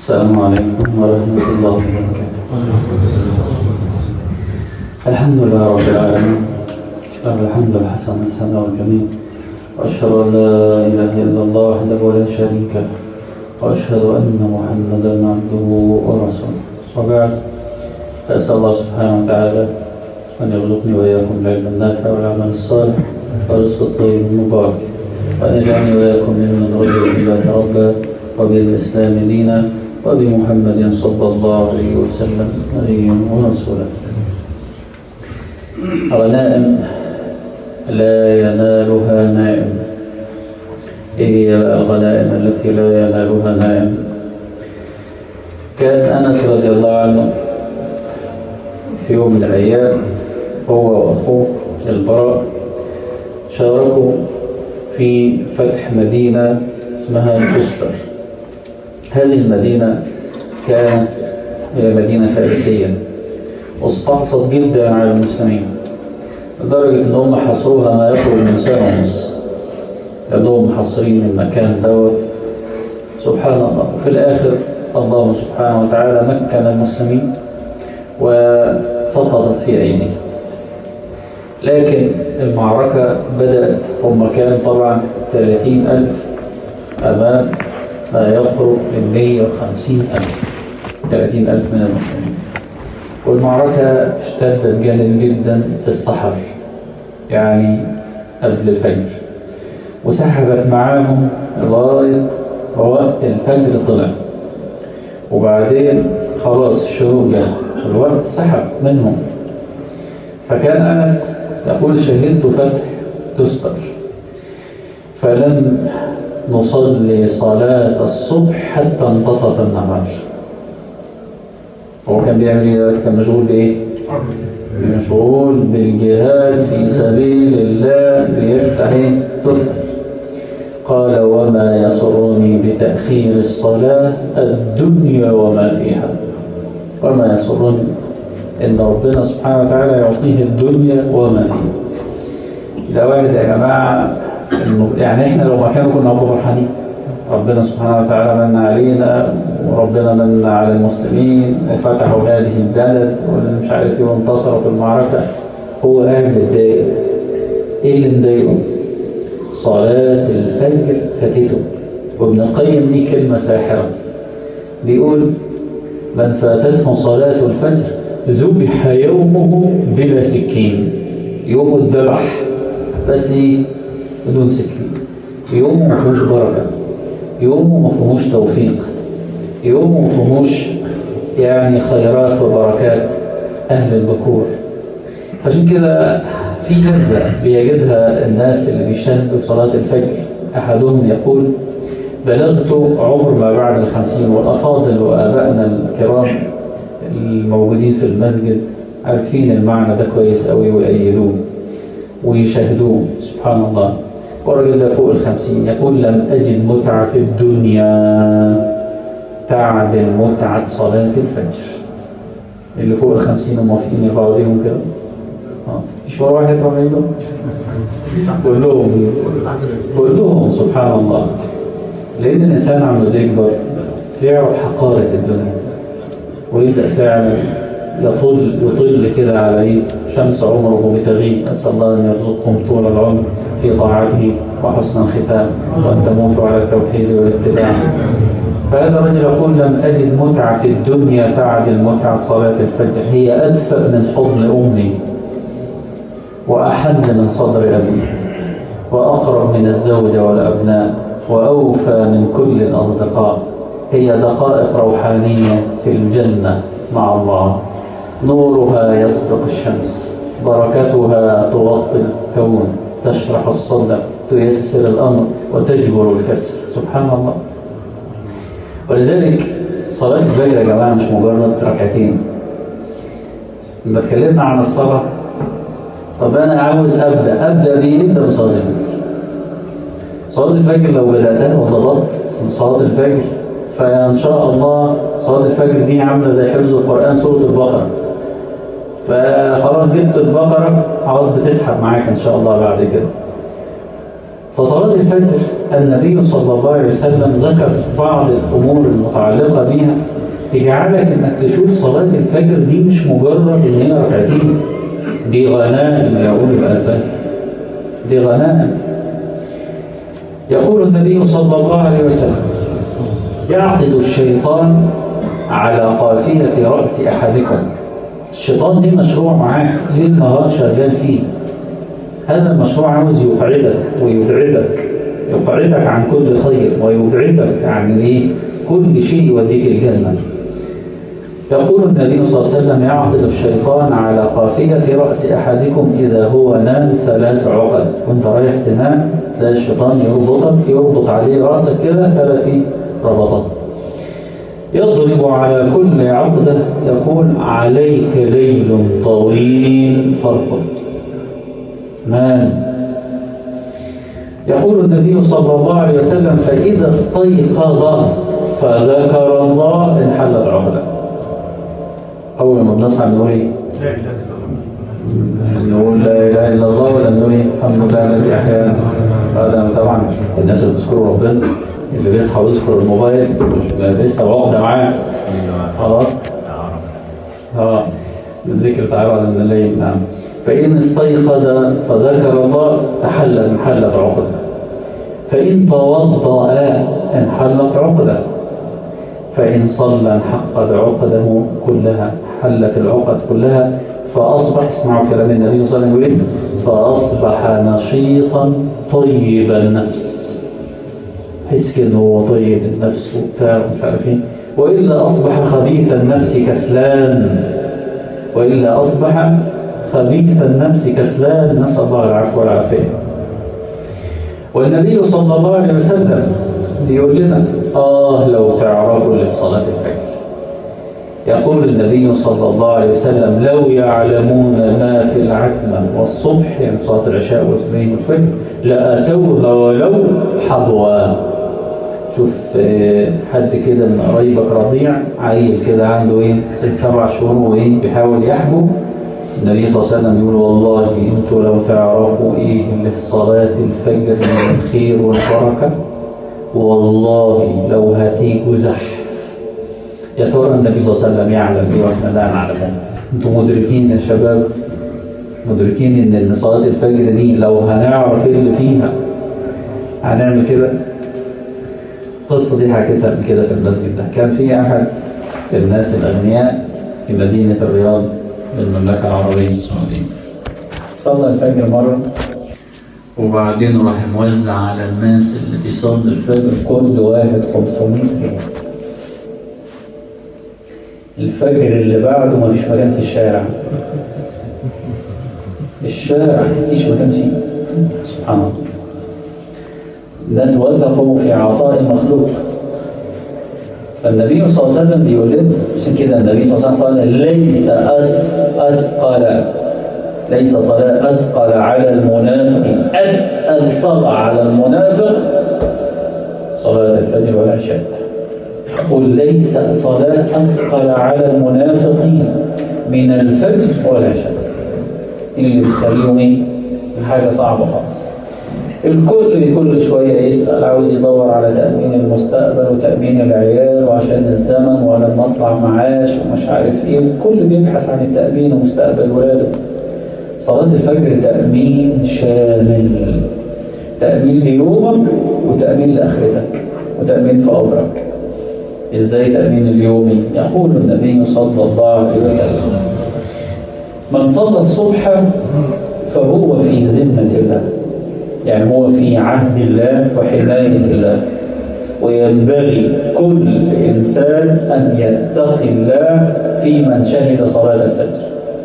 السلام عليكم ورحمة الله وبركاته الحمد لله رب العالمين له الحمد الحسن الثناء الجميل وأشهد أن لا إله إلا الله وحده لا شريك له وأشهد أن محمدا عبده ورسوله وبعد فأسأل الله سبحانه وتعالى أن يرزقني وإياكم العلم النافع والعمل الصالح والرزق الطيب المبارك وأن يجعلني وإياكم ممن رضي بالله ربا وبالإسلام دينا وبمحمد صلى الله عليه وسلم نبيا ورسولا غنائم لا ينالها نائم إيه هي بقى الغنائم التي لا ينالها نائم كان أنس رضي الله عنه في يوم من الأيام هو وأخوه البراء شاركوا في فتح مدينة اسمها كسفر هذه المدينة كانت هي مدينة فارسية واستعصت جدا على المسلمين لدرجة ان هم حصروها ما يقرب من سنة ونص لأنهم محصرين المكان دوت سبحان الله وفي الآخر الله سبحانه وتعالى مكن المسلمين وسقطت في أيديهم لكن المعركة بدأت هم كان طبعا 30 ألف أمام ما يقرب من 150 ألف 30 ألف من المسلمين والمعركة اشتدت جامد جدا في الصحر يعني قبل الفجر وسحبت معاهم لغاية وقت الفجر طلع وبعدين خلاص الشروق جاء الوقت سحب منهم فكان أنس يقول شهدت فتح تسطر فلم نصلي صلاة الصبح حتى انتصف النهار هو كان بيعمل ايه كان مشغول بايه مشغول بالجهاد في سبيل الله ليفتح ايه تفتح قال وما يسرني بتأخير الصلاة الدنيا وما فيها وما يسرني ان ربنا سبحانه وتعالى يعطيه الدنيا وما فيها ده واحد يا جماعة يعني احنا لو مكانه كنا ابو فرحانين ربنا سبحانه وتعالى من علينا وربنا من على المسلمين وفتحوا هذه البلد واللي مش عارف ايه وانتصروا في المعركة هو قاعد متضايق ايه اللي مضايقه؟ صلاة الفجر فاتته وابن القيم دي كلمة ساحرة بيقول من فاتته صلاة الفجر ذبح يومه بلا سكين يومه اتذبح بس ايه بدون سكين يومه ما فيهوش بركة يومه ما فيهوش توفيق يومه ما فيهوش يعني خيرات وبركات أهل البكور عشان كده في لذة بيجدها الناس اللي بيشهدوا صلاة الفجر أحدهم يقول بلغت عمر ما بعد الخمسين والأفاضل وآبائنا الكرام الموجودين في المسجد عارفين المعنى ده كويس قوي ويأيدوه ويشاهدوه سبحان الله والراجل ده فوق الخمسين يقول لم أجد متعة في الدنيا تعدل متعة صلاة الفجر اللي فوق الخمسين وموافقين يرفعوا ايديهم كده مش مرة واحد يرفع ايدهم كلهم كلهم سبحان الله لأن الإنسان عم يكبر يعرف حقارة الدنيا ويبدأ فعلا يطل يطل كده على ايه شمس عمره بتغيب أسأل الله أن يرزقكم طول العمر في طاعته وحسن الختام وأن تموتوا على التوحيد والاتباع فهذا الرجل يقول لم أجد متعة في الدنيا تعدل متعة صلاة الفجر هي أدفأ من حضن أمي وأحن من صدر أبي وأقرب من الزوجة والأبناء وأوفى من كل الأصدقاء هي دقائق روحانية في الجنة مع الله نورها يسبق الشمس بركتها تغطي الكون تشرح الصدر تيسر الأمر وتجبر الكسر سبحان الله ولذلك صلاة الفجر يا جماعة مش مجرد ركعتين لما اتكلمنا عن الصلاة طب أنا عاوز أبدأ أبدأ بيه أبدأ بصلاة الفجر صلاة الفجر لو بدأتها وضبطت صلاة الفجر فإن شاء الله صلاة الفجر دي عاملة زي حفظ القرآن سورة البقرة فخلاص جبت البقرة عاوز بتسحب معاك إن شاء الله بعد كده فصلاة الفجر النبي صلى الله عليه وسلم ذكر بعض الأمور المتعلقة بها تجعلك انك تشوف صلاة الفجر دي مش مجرد ان هي ركعتين دي غنائم يقول الألباني دي غنائم يقول النبي صلى الله عليه وسلم يعقد الشيطان على قافية رأس أحدكم الشيطان دي مشروع معاك ليل نهار شغال فيه هذا المشروع عاوز يقعدك ويبعدك يقعدك عن كل خير ويبعدك عن ايه كل شيء يوديك الجنة يقول النبي صلى الله عليه وسلم يعقد الشيطان على قافية رأس أحدكم إذا هو نام ثلاث عقد وانت رايح تنام ده الشيطان يربطك يربط عليه رأسك كده ثلاث ربطات يضرب على كل عقدة يقول عليك ليل طويل فارقد نام يقول النبي صلى الله عليه وسلم فإذا استيقظ فذكر الله انحلت عقده أول ما بنصحى نقول إيه؟ نقول لا إله إلا الله ولا نقول إيه؟ الحمد لله الذي أحيانا هذا طبعا الناس اللي بتذكروا ربنا اللي بيصحى ويذكر الموبايل لسه عقدة معاه خلاص اه الذكر تعالى على الليل نعم فإن استيقظ فذكر الله تحل انحلت عقدة فإن توضأ انحلت عقدة فإن صلى انحقد عقده كلها حلت العقد كلها فأصبح اسمعوا كلام النبي صلى الله عليه وسلم فأصبح نشيطا طيب النفس حس كده هو طيب النفس وبتاع ومش عارف ايه وإلا أصبح خبيث النفس كسلان وإلا أصبح خبيث النفس كسلان نسأل الله العفو والعافية والنبي صلى الله عليه وسلم يقول لنا آه لو تعرفوا اللي في صلاة الفجر يقول النبي صلى الله عليه وسلم لو يعلمون ما في العتمة والصبح يعني صلاة العشاء والسبعين والفجر لأتوها ولو حبوا شوف حد كده من قرايبك رضيع عيل كده عنده ايه ست سبع شهور وايه بيحاول يحبو النبي صلى الله عليه وسلم يقول والله انتوا لو تعرفوا ايه اللي في صلاة الفجر من الخير والبركة والله لو هتيجوا زحف يا ترى النبي صلى الله عليه وسلم يعلم ايه واحنا لا نعلم انتوا مدركين يا شباب مدركين ان صلاة الفجر دي لو هنعرف ايه اللي فيها هنعمل كده القصة دي حكيتها من كده في المسجد ده كان في أحد الناس الأغنياء في مدينة الرياض بالمملكة العربية السعودية صلى الفجر مرة وبعدين راح موزع على الناس اللي بيصلي الفجر كل واحد 500 جنيه الفجر اللي بعده مفيش مكان في الشارع الشارع مفيش مكان فيه سبحان الله الناس وثقوا في عطاء المخلوق فالنبي صلى الله عليه وسلم بيقول لنا عشان كده النبي صلى الله عليه وسلم قال ليس أثقل ليس صلاة أثقل على المنافق أثقل صلاة على المنافق صلاة الفجر والعشاء قل ليس صلاة أثقل على المنافقين من الفجر والعشاء اللي بتخليهم ايه حاجة صعبة خالص الكل كل شوية يسأل عاوز يدور على تأمين المستقبل وتأمين العيال وعشان الزمن ولما أطلع معاش ومش عارف إيه الكل بيبحث عن التأمين ومستقبل ولاده صلاة الفجر تأمين شامل تأمين ليومك وتأمين لآخرتك وتأمين في أمرك إزاي تأمين اليومي يقول النبي صلى الله عليه وسلم من صلى الصبح فهو في ذمة الله يعني هو في عهد الله وحماية الله وينبغي كل إنسان أن يتقي الله في من شهد صلاة الفجر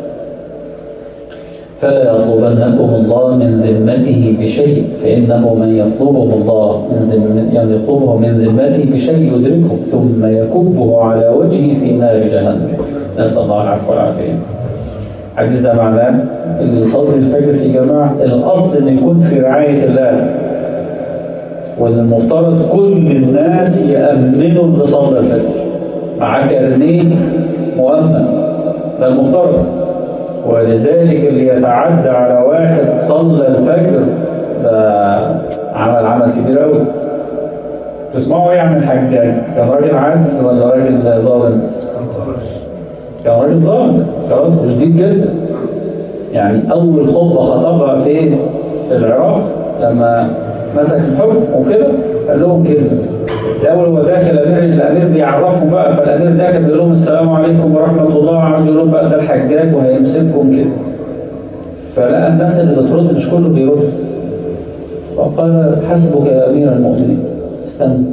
فلا يطلبنكم الله من ذمته بشيء فإنه من يطلبه الله من يعني يطلبه من ذمته بشيء يدركه ثم يكبه على وجهه في نار جهنم نسأل الله العفو والعافية حديث ده معناه اللي يصلي الفجر في جماعة الأصل إن يكون في رعاية الله والمفترض كل الناس يأمنوا اللي صلى الفجر مع كارنيه مؤمن ده المفترض ولذلك اللي يتعدى على واحد صلى الفجر ده عمل عمل كبير قوي تسمعوا ايه عن الحجاج كان راجل عادل ولا راجل ظالم كان راجل ظالم خلاص وشديد جدا يعني اول خطبه خطبها فين في العراق لما مسك الحكم وكده قال لهم كده الاول هو داخل الامير الامير بيعرفهم بقى فالامير داخل بيقول لهم السلام عليكم ورحمه الله عاوز يقول لهم بقى ده الحجاج وهيمسككم كده فلقى الناس اللي بترد مش كله بيرد فقال حسبك يا امير المؤمنين استنى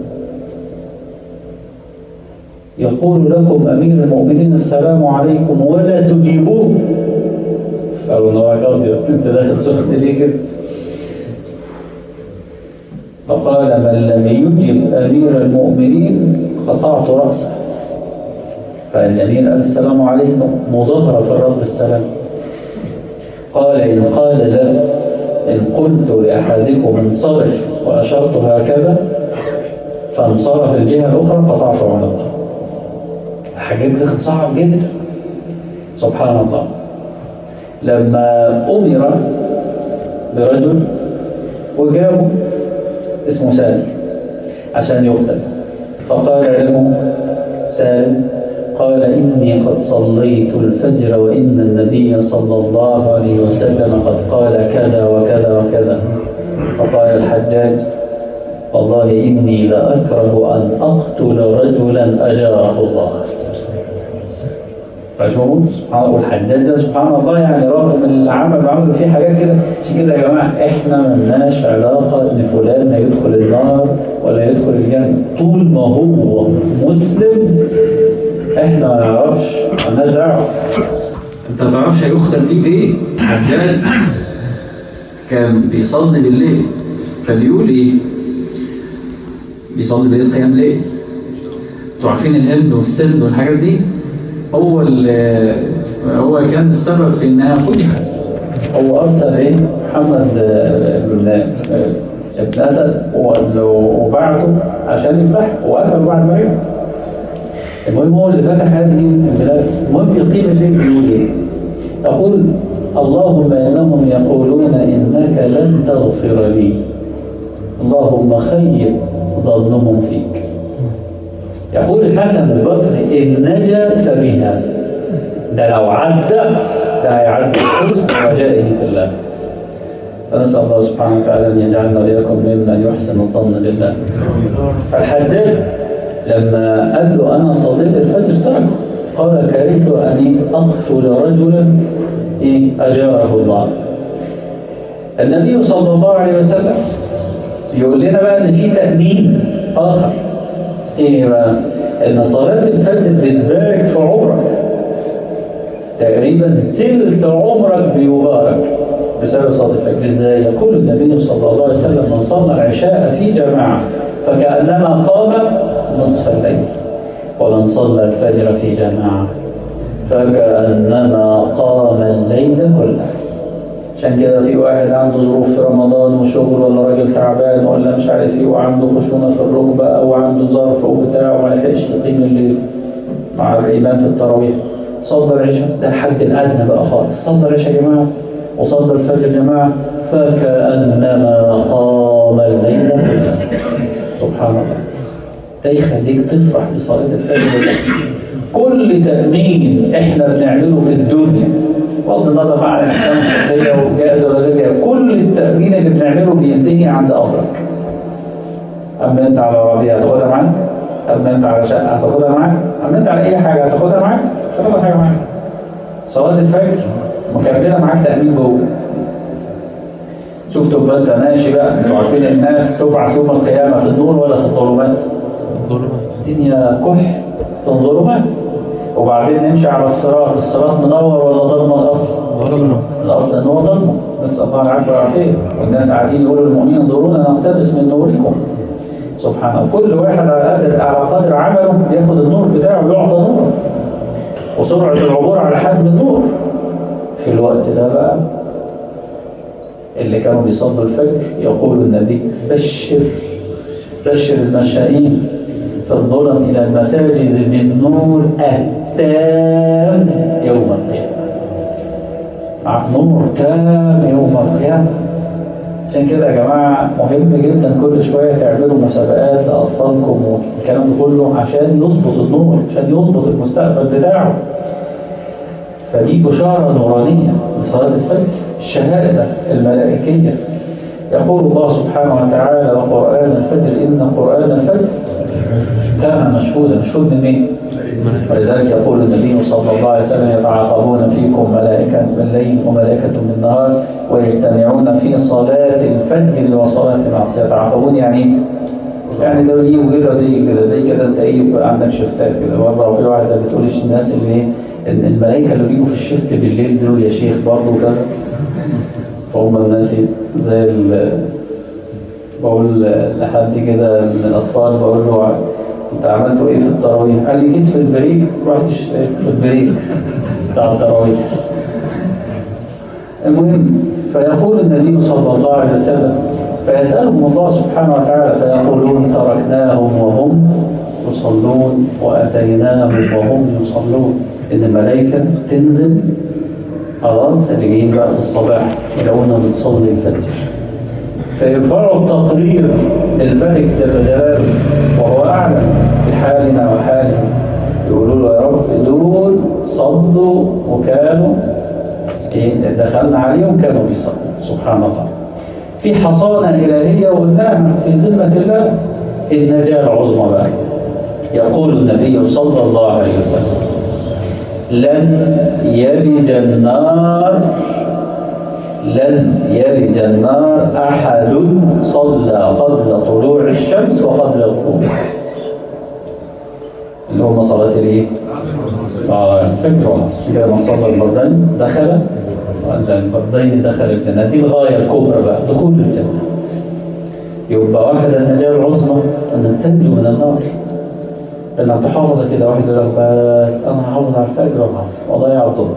يقول لكم امير المؤمنين السلام عليكم ولا تجيبوه قالوا له ابيض انت داخل سخن ليه كده فقال من لم يجب امير المؤمنين قطعت راسه فالامير قال السلام عليكم مظاهره في الرد السلام قال ان قال لا ان قلت لاحدكم انصرف واشرت هكذا فانصرف الجهه الاخرى قطعت عنقه حاجات صعب جدا سبحان الله لما أمر برجل وجابه اسمه سالم عشان يقتل فقال له سالم قال إني قد صليت الفجر وإن النبي صلى الله عليه وسلم قد قال كذا وكذا وكذا فقال الحجاج والله إني لأكره أن أقتل رجلا أجاره الله فشوفوا سبحان والحداد ده سبحان الله يعني رغم من العمل عمل فيه حاجات كده عشان كده يا جماعه احنا ملناش علاقه ان فلان هيدخل النار ولا يدخل الجنه طول ما هو مسلم احنا ما نعرفش مالناش دعوه انت ما تعرفش هيختم بيك ايه حجاج كان بيصلي بالليل فبيقول ايه بيصلي بالليل قيام ليل انتوا عارفين الهند والسند والحاجات دي هو هو كان السبب في انها فتحت هو ارسل ايه محمد بن ابن اسد وبعته عشان يفتح وقفل بعد ما يفتح المهم هو اللي فتح هذه البلاد المهم في القيمه اللي بيقول ايه يقول اللهم انهم يقولون انك لن تغفر لي اللهم خيب ظنهم فيك يقول الحسن البصري إن نجا فبها ده لو عدى ده هيعدي حسن رجائه في الله فنسأل الله سبحانه وتعالى أن يجعلنا وإياكم ممن يحسن الظن بالله فالحجاج لما قال له أنا صليت الفجر تركه قال كرهت أن أقتل رجلا إيه أجاره الله النبي صلى الله عليه وسلم يقول لنا بقى إن في تأمين آخر ايه بقى ان صلاة الفجر بتبارك في عمرك تقريبا تلت عمرك بيبارك بسبب صلاة الفجر ازاي يقول النبي صلى الله عليه وسلم من صلى العشاء في جماعة فكأنما قام نصف الليل ومن صلى الفجر في جماعة فكأنما قام الليل كله عشان كده في واحد عنده ظروف في رمضان وشغل ولا راجل تعبان ولا مش عارف ايه وعنده خشونه في الركبه او عنده ظرف وبتاع وما لحقش يقيم الليل مع الامام في التراويح صلى العشاء ده الحد الادنى بقى خالص صلى العشاء يا جماعه وصلى الفجر يا جماعه فكانما قام الليل كله سبحان الله ده يخليك تفرح بصلاه الفجر كل تامين احنا بنعمله في الدنيا بغض النظر بقى عن الاحكام الشرعيه وجائز ولا غير جائز كل التامين اللي بنعمله بينتهي عند امرك اما انت على عربيه هتاخدها معاك اما انت على شقه هتاخدها معاك اما انت على اي حاجه هتاخدها معاك مش هتاخد حاجه معاك صلاه الفجر مكمله معاك تامين جوه شفتوا بقى انت ماشي بقى انتوا عارفين الناس تبعث يوم القيامه في النور ولا في الظلمات؟ الدنيا كح في الظلمات وبعدين نمشي على الصراط الصراط منور ولا ضلمه الاصل ضربنا الاصل ان هو ضلمه نسال الله العافيه والعافيه والناس قاعدين يقولوا للمؤمنين انظرونا نقتبس من نوركم سبحان الله كل واحد على قدر على قدر عمله ياخد النور بتاعه ويعطى نور وسرعه العبور على حجم النور في الوقت ده بقى اللي كانوا بيصلوا الفجر يقول النبي بشر بشر المشائين في الظلم إلى المساجد بالنور التام يوم القيامة معك نور تام يوم القيامة عشان كده يا جماعة مهم جدا كل شوية تعملوا مسابقات لأطفالكم والكلام ده كله عشان يظبط النور عشان يظبط المستقبل بتاعه فدي بشارة نورانية لصلاة الفجر الشهادة الملائكية يقول الله سبحانه وتعالى وقرآن الفجر إن قرآن الفجر كان مشهودا مشهود من مين؟ ولذلك يقول النبي صلى الله عليه وسلم يتعاقبون فيكم ملائكة بالليل وملائكة بالنهار ويجتمعون في صلاة الفجر وصلاة العصر يتعاقبون يعني يعني دول يجوا كده ودي كده زي كده انت ايه يبقى عندك شفتات كده بره وفي واحده بتقولش الناس اللي ايه الملائكه اللي بيجوا في الشفت بالليل دول يا شيخ برضه كذا فهم الناس زي ال بقول لحد كده من الأطفال بقول له أنت عملتوا إيه في التراويح؟ قال لي جيت في البريك رحت في البريك بتاع التراويح المهم فيقول النبي صلى الله عليه وسلم فيسألهم الله سبحانه وتعالى فيقولون تركناهم وهم يصلون وأتيناهم وهم يصلون إن الملائكة تنزل خلاص اللي جايين بقى في الصباح يلاقونا بنصلي الفجر فيرفعوا التقرير الملك جل جلاله وهو أعلم بحالنا وحالهم يقولوا له يا رب دول صلوا وكانوا إيه دخلنا عليهم كانوا بيصلوا سبحان الله في حصانة إلهية وقلناها في ذمة الله النجاة العظمى بقى يقول النبي صلى الله عليه وسلم لن يلج النار لن يلج النار أحد صلى قبل طلوع الشمس وقبل الغروب اللي هم صلاة الايه؟ اه الفجر والعصر كده من صلى البردين دخل البردين دخل الجنة دي الغاية الكبرى بقى دخول الجنة يبقى واحد النجاة العظمى انك تنجو من النار انك تحافظ كده واحد يقول لك بس انا هحافظ على الفجر والعصر واضيع الظهر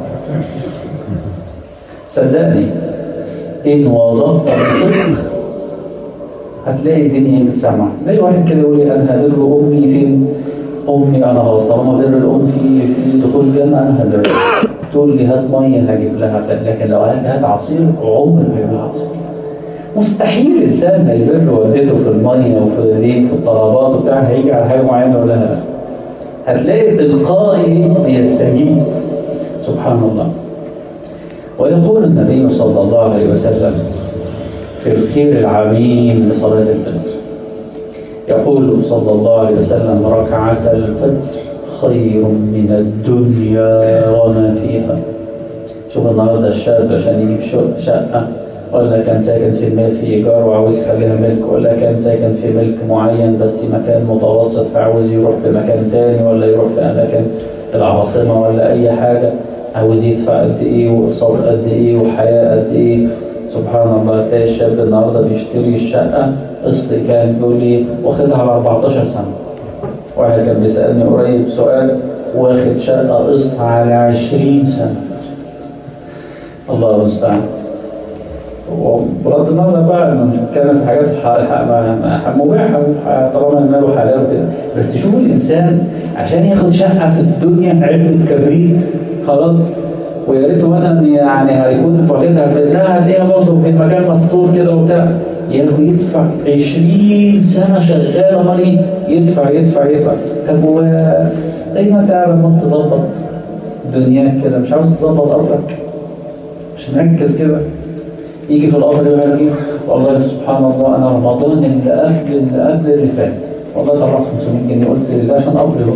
صدقني ان وظفت بصدق هتلاقي الدنيا لسه معاك زي واحد كده يقول لي انا هدر امي فين امي انا خلاص طالما بر الام في في دخول الجنه انا هدر تقول لي هات ميه هجيب لها لكن لو هات هات عصير عمر ما يجيب لها عصير مستحيل انسان ما يبر والدته في الميه وفي الايه في الطلبات وبتاع هيجي على حاجه معينه ولا لا هتلاقي تلقائي بيستجيب سبحان الله ويقول النبي صلى الله عليه وسلم في الخير العظيم لصلاة الفجر يقول صلى الله عليه وسلم ركعة الفجر خير من الدنيا وما فيها شوف النهارده الشاب عشان يجيب شقة ولا كان ساكن في المال في إيجار وعاوز يخليها ملك ولا كان ساكن في ملك معين بس مكان متوسط فعاوز يروح في مكان تاني ولا يروح في أماكن العاصمة ولا أي حاجة عاوز يدفع قد إيه وأقساط قد إيه وحياة قد إيه سبحان الله تلاقي الشاب النهارده بيشتري الشقة قسط كان بيقول لي واخدها على 14 سنة واحد كان بيسألني قريب سؤال واخد شقة قسط على 20 سنة الله المستعان بغض النظر بقى انه مش بتكلم في حاجات مباحه طالما المال حلال وكده بس شوف الانسان عشان ياخد شقه في الدنيا علبه كبريت خلاص ويا ريته مثلا يعني هيكون واخدها في لا هتلاقيها برضه في مكان مسطور كده وبتاع يدفع 20 سنه شغال امال ايه؟ يدفع يدفع يدفع طب هو زي ما انت عارف ما تظبط دنياك كده مش عاوز تظبط ارضك مش مركز كده يجي في الأمر يقول لك والله سبحان الله أنا رمضان اللي قبل اللي قبل اللي فات والله طلعت 500 جنيه قلت لله عشان أقبله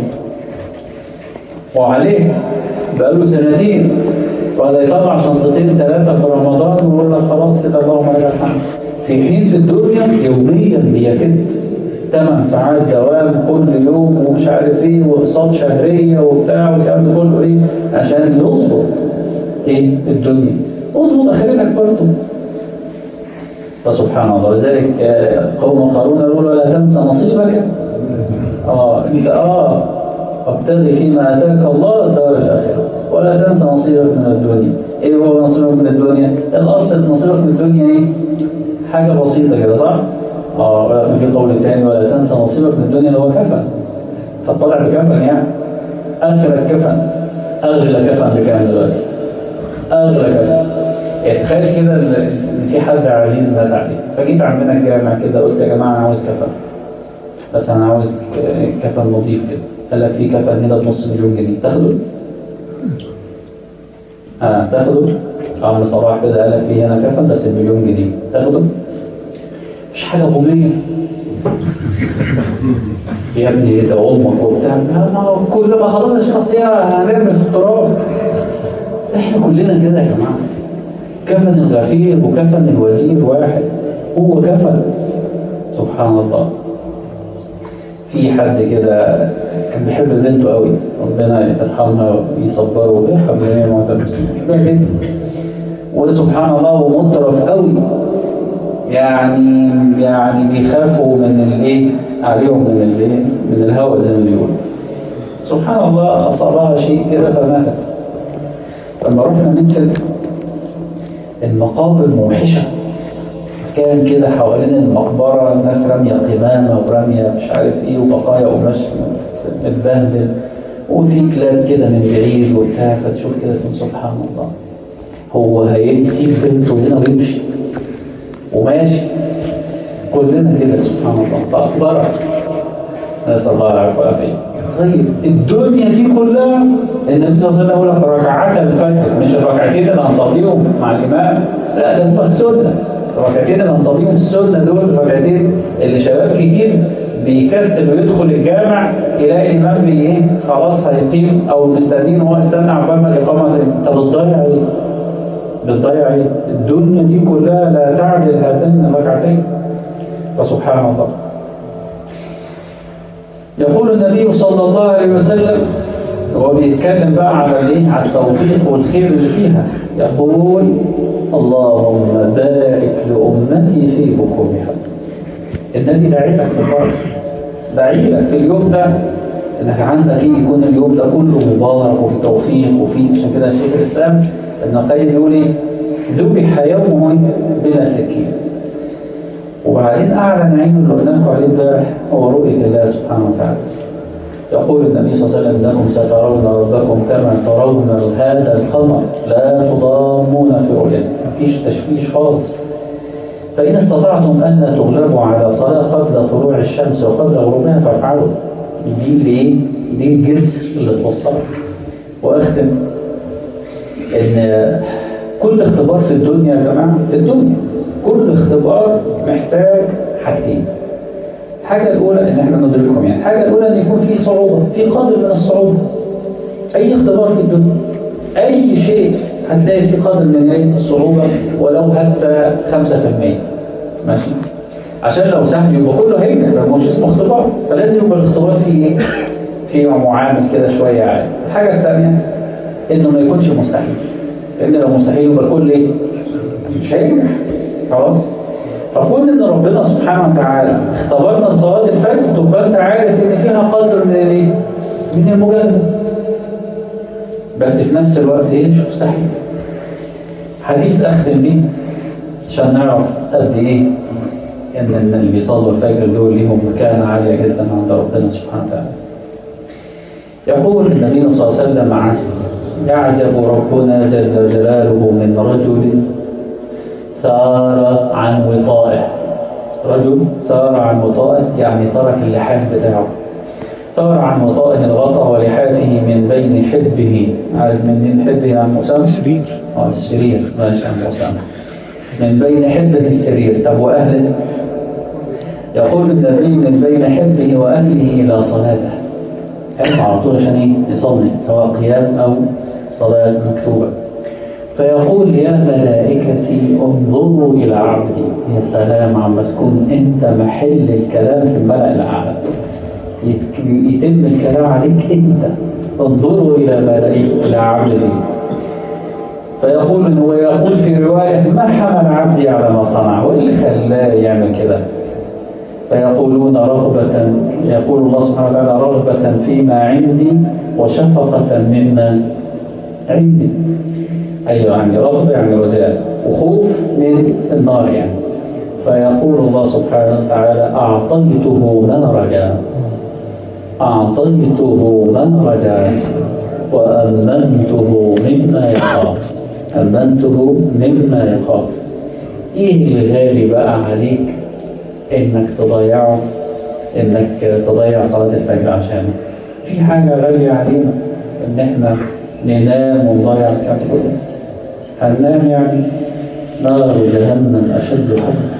وعليه بقاله سنتين ولا يطلع شنطتين ثلاثة في رمضان ويقول لك خلاص كده اللهم لك الحمد في حين في الدنيا يوميا بيكد ثمان ساعات دوام كل يوم ومش عارف ايه واقساط شهريه وبتاع والكلام ده كله ايه عشان يظبط ايه الدنيا اظبط اخرتك برضه فسبحان الله لذلك قوم قارون يقول ولا تنسى نصيبك اه انت اه وابتغي فيما اتاك الله الدار الاخره ولا تنسى نصيبك من الدنيا ايه هو نصيبك من الدنيا الاصل نصيبك من الدنيا ايه حاجه بسيطه كده صح اه ولكن في قول تاني ولا تنسى نصيبك من الدنيا اللي هو كفن فطلع بكفن يعني اخر كفن اغلى كفن بكام دلوقتي اغلى كفن يعني تخيل كده ان في حد عزيز مات عليه فجيت عندنا الجامع كده قلت يا جماعة أنا عاوز كفن بس أنا عاوز ك- كفن نظيف كده قال لك في كفن هنا بنص مليون جنيه تاخده؟ اه تاخده؟ عم صلاح كده قال لك في هنا كفن بس بمليون جنيه تاخده؟ مش حاجة غبية يا ابني ده امك وبتاع ما هو كل ما خلاص الشخصية هنرمي في التراب احنا كلنا كده يا جماعة كفن الغفير وكفن الوزير واحد هو كفن سبحان الله في حد كده كان بيحب بنته قوي ربنا يرحمها ويصبره ويرحم جميع موتى المسلمين بيحبها جدا وسبحان الله هو مطرف قوي يعني يعني بيخافوا من الايه عليهم من الايه من الهوى زي ما بيقولوا سبحان الله اصابها شيء كده فماتت لما رحنا ندفن المقابر موحشه كان كده حوالين المقبره الناس راميه قمامه وراميه مش عارف ايه وبقايا قماش متبهدل وفي كلاب كده من بعيد وبتاع فتشوف كده تقول سبحان الله هو هيسيب بنته هنا ويمشي وماشي كلنا كده سبحان الله فأخبرك نسأل الله العفو والعافية طيب الدنيا دي كلها النبي صلى الله عليه وسلم يقول لك ركعات الفجر مش الركعتين اللي هنصليهم مع الإمام لا ده هم السنة الركعتين اللي هنصليهم السنة دول الركعتين اللي شباب كتير بيكسل ويدخل الجامع يلاقي الإمام بي ايه خلاص هيقيم أو مستنيين هو يستنى عقبال ما الإقامة تقيم. طب بتضيع ايه؟ بتضيع ايه؟ الدنيا دي كلها لا تعدل هاتين الركعتين فسبحان الله يقول النبي صلى الله عليه وسلم وهو بيتكلم بقى على الايه على التوفيق والخير اللي فيها يقول اللهم بارك لأمتي في بكورها النبي داعي لك في الفرح داعي لك في اليوم ده انك عندك ايه يكون اليوم ده كله مبارك وفي توفيق وفي عشان كده الشيخ الاسلام ابن القيم يقول ايه ذبح يوم بلا سكين وبعدين اعلن عينه اللي قلنا لكم عليه امبارح هو رؤيه الله سبحانه وتعالى يقول النبي صلى الله عليه وسلم انكم سترون ربكم كما ترون هذا القمر لا تضامون في رؤيته مفيش تشويش خالص فإن استطعتم أن لا تغلبوا على صلاة قبل طلوع الشمس وقبل غروبها فافعلوا دي ليه؟ دي الجسر اللي توصلك وأختم إن كل اختبار في الدنيا يا جماعة في الدنيا كل اختبار محتاج حاجتين الحاجة الأولى إن إحنا ندركهم يعني الحاجة الأولى إن يكون في صعوبة في قدر من الصعوبة أي اختبار في الدنيا أي شيء هتلاقي في قدر من ايه الصعوبة ولو حتى 5% ماشي عشان لو سهل يبقى كله هينجح لو مش اسمه اختبار فلازم يبقى الاختبار فيه ايه؟ فيه معامل كده شوية عالي الحاجة الثانية إنه ما يكونش مستحيل لأن لو مستحيل يبقى الكل ايه؟ مش هينجح خلاص فكون ان ربنا سبحانه وتعالى اختبرنا صلاة الفجر تبقى انت عارف ان فيها قدر من الايه؟ من المجاهدة بس في نفس الوقت ايه مش مستحيل حديث اختم بيه عشان نعرف قد ايه ان ان اللي بيصلوا الفجر دول ليهم مكانة عالية جدا عند ربنا سبحانه وتعالى يقول النبي صلى الله عليه وسلم عنه يعجب ربنا جل جلاله من رجل ثار عن وطائه رجل ثار عن وطائه يعني ترك اللحاف بتاعه ثار عن وطائه الغطا ولحافه من بين حبه عارف من بين حبه يا عم أسامة؟ السرير اه السرير ماشي يا عم أسامة من بين حبه السرير طب وأهله يقول النبي من بين حبه وأهله إلى صلاته حب على طول عشان ايه يصلي سواء قيام أو صلاة مكتوبة فيقول يا ملائكتي انظروا إلى عبدي يا سلام عم تكون أنت محل الكلام في الملأ الأعلى يت- يتم الكلام عليك أنت انظروا إلى ملائكة إلى عبدي فيقول ويقول في رواية ما حمل عبدي على ما صنع وإيه اللي خلاه يعمل كده فيقولون رغبة يقول الله سبحانه وتعالى رغبة فيما عندي وشفقة مما عندي أيوة يعني رغبة يعني رجاء وخوف من النار يعني فيقول الله سبحانه وتعالى أعطيته ما رجا أعطيته ما رجا وأمنته مما يخاف أمنته مما يخاف ايه الغالي بقى عليك انك تضيعه انك تضيع صلاة الفجر عشانه في حاجة غالية علينا ان احنا ننام ونضيع الكلام كله هننام يعني نار جهنم اشد حرا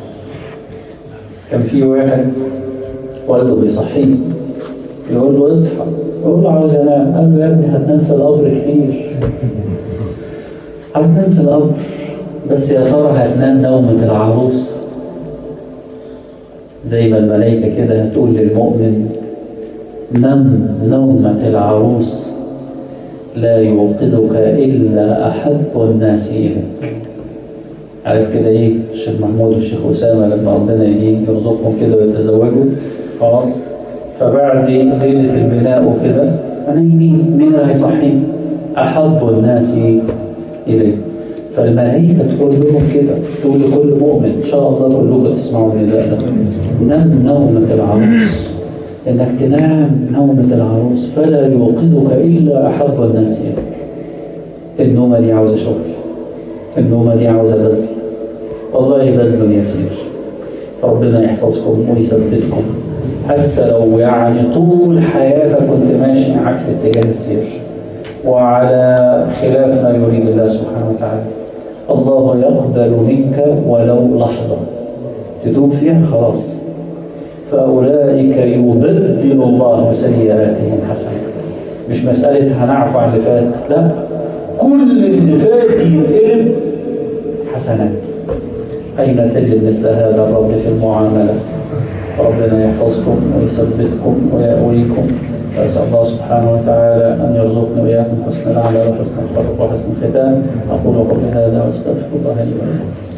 كان في واحد والده بيصحيه يقول له اصحى يقول له عاوز انام قال له يا ابني هتنام في القبر كتير هتنام في القبر بس يا ترى هتنام نومة العروس زي ما الملائكة كده هتقول للمؤمن نم نومة العروس لا يوقظك إلا أحب الناس إليك عارف كده إيه الشيخ محمود والشيخ أسامة لما ربنا يجي يرزقهم كده ويتزوجوا خلاص فبعد ليلة البناء وكده نايمين مين اللي هيصحيهم؟ أحب الناس إليه فالملائكة تقول لهم كده تقول لكل مؤمن إن شاء الله كلكم تسمعوا النداء ده نم نومة العروس إنك تنام نومة العروس فلا يوقظك إلا أحب الناس إليك النومة دي عاوزة شغل النومة دي عاوزة بذل والله بذل يسير ربنا يحفظكم ويثبتكم حتى لو يعني طول حياتك كنت ماشي عكس اتجاه السير وعلى خلاف ما يريد الله سبحانه وتعالى الله يقبل منك ولو لحظة تتوب فيها خلاص فأولئك يبدل الله سيئاتهم حسنات مش مسألة هنعفو عن اللي فات لا كل اللي فات يتقلب حسنات أين تجد مثل هذا الرب في المعاملة ربنا يحفظكم ويثبتكم ويأويكم وأسأل الله سبحانه وتعالى أن يرزقنا وإياكم حسن الأعمال وحسن الخلق وحسن الختام أقول قولي هذا وأستغفر الله لي ولكم